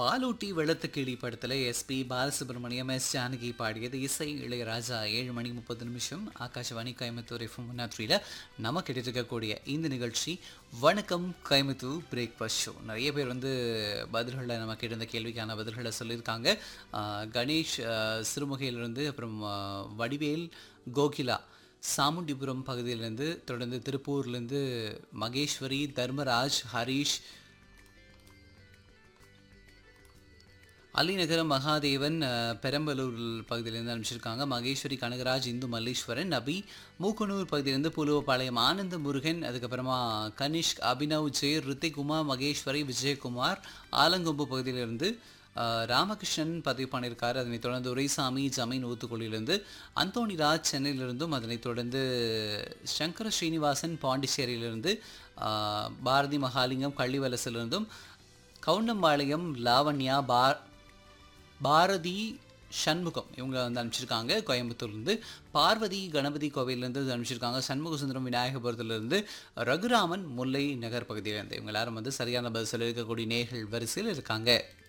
பாலூட்டி வெள்ளத்துக்கிளி படத்தில் SP Balasubramaniam S Janaki பாடியது இசை இளையராஜா ஏழு மணி முப்பது நிமிஷம் ஆகாஷவாணி கோயம்புத்தூர் எஃப்எம் முன்னாற்றியில் நம்ம இருக்கக்கூடிய இந்த நிகழ்ச்சி வணக்கம் கோயம்புத்தூர் பிரேக்ஃபாஸ்ட் ஷோ நிறைய பேர் வந்து பதில்களை நம்ம கேட்டிருந்த கேள்விக்கான பதில்களை சொல்லியிருக்காங்க ஆஹ் கணேஷ் ஆஹ் சிறுமுகையிலிருந்து அப்புறம் ஆஹ் வடிவேல் கோகிலா சாமுண்டிபுரம் பகுதியிலேருந்து தொடர்ந்து திருப்பூர்லேருந்து மகேஸ்வரி தர்மராஜ் ஹரீஷ் அலிநகரம் மகாதேவன் அஹ், பெரம்பலூர் பகுதியிலேருந்து அனுப்பிச்சிருக்காங்க மகேஸ்வரி கனகராஜ் இந்து மல்லேஸ்வரன் நபி மூக்கனூர் பகுதியிலேருந்து புலுவப்பாளையம் ஆனந்த முருகன் அதுக்கப்புறமா கனிஷ்க் அபினவ் ஜே ரித்திகுமா மகேஸ்வரி விஜயகுமார் ஆலங்கொம்பு பகுதியிலிருந்து அஹ், ராமகிருஷ்ணன் பதிவு பண்ணியிருக்காரு அதனைத் தொடர்ந்து உரைசாமி ஜமீன் ஊத்துக்குழியிலிருந்து அந்தோணி ராஜ் சென்னையிலிருந்தும் அதனைத் தொடர்ந்து சங்கர ஸ்ரீனிவாசன் பாண்டிச்சேரியிலிருந்து அஹ், பாரதி மகாலிங்கம் கள்ளிவலசிலிருந்தும் கவுண்டம்பாளையம் லாவண்யா பா பாரதி சண்முகம் இவங்க வந்து அனுப்பிச்சிருக்காங்க கோயம்புத்தூர்லேருந்து பார்வதி கணபதி கோவிலேருந்து அனுப்பிச்சிருக்காங்க சண்முக சுந்தரம் விநாயகபுரத்துலேருந்து ரகுராமன் முல்லை நகர் பகுதியிலேருந்து இவங்க எல்லாரும் வந்து சரியான பதில் சொல்லியிருக்கக்கூடிய நேர்கள் வரிசையில் இருக்காங்க